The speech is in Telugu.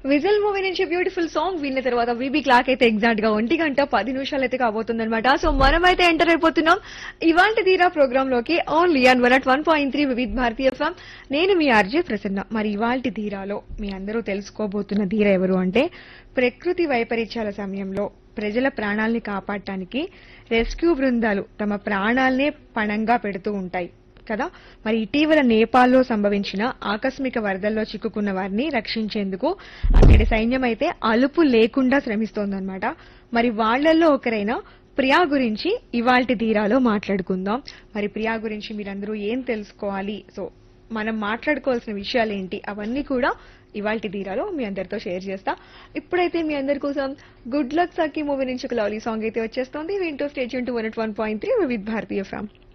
విజిల్ మూవీ నుంచి బ్యూటిఫుల్ సాంగ్ విన్న తర్వాత వీబీ క్లాక్ అయితే ఎగ్జాక్ట్ గా ఒంటి గంట పది నిమిషాలు అయితే కాబోతుంది అనమాట సో మనమైతే ఎంటర్ అయిపోతున్నాం ఇవాళ తీరా ప్రోగ్రామ్ లోకి only on one at one point three Vividh Bharatiya FM నేను మీ ఆర్జే ప్రసన్న మరి ఇవాళ ధీరాలో మీ అందరూ తెలుసుకోబోతున్న ధీర ఎవరు అంటే ప్రకృతి వైపరీత్యాల సమయంలో ప్రజల ప్రాణాల్ని కాపాడటానికి రెస్క్యూ బృందాలు తమ ప్రాణాల్నే పణంగా పెడుతూ ఉంటాయి కదా మరి ఇటీవల నేపాల్లో సంభవించిన ఆకస్మిక వరదల్లో చిక్కుకున్న వారిని రక్షించేందుకు అక్కడి సైన్యం అయితే అలుపు లేకుండా శ్రమిస్తోందన్నమాట మరి వాళ్ళల్లో ఒకరైన ప్రియా గురించి ఇవాల్టి ధీరాలో మాట్లాడుకుందాం మరి ప్రియా గురించి మీరందరూ ఏం తెలుసుకోవాలి సో మనం మాట్లాడుకోవాల్సిన విషయాలు ఏంటి అవన్నీ కూడా ఇవాల్టి ధీరాలో మీ అందరితో షేర్ చేస్తా ఇప్పుడైతే మీ అందరి కోసం గుడ్ లక్ సఖీ మూవీ నుంచి ఒక లవ్లీ సాంగ్ అయితే వచ్చేస్తుంది వింటూ stage to one one point three with Bharatiya from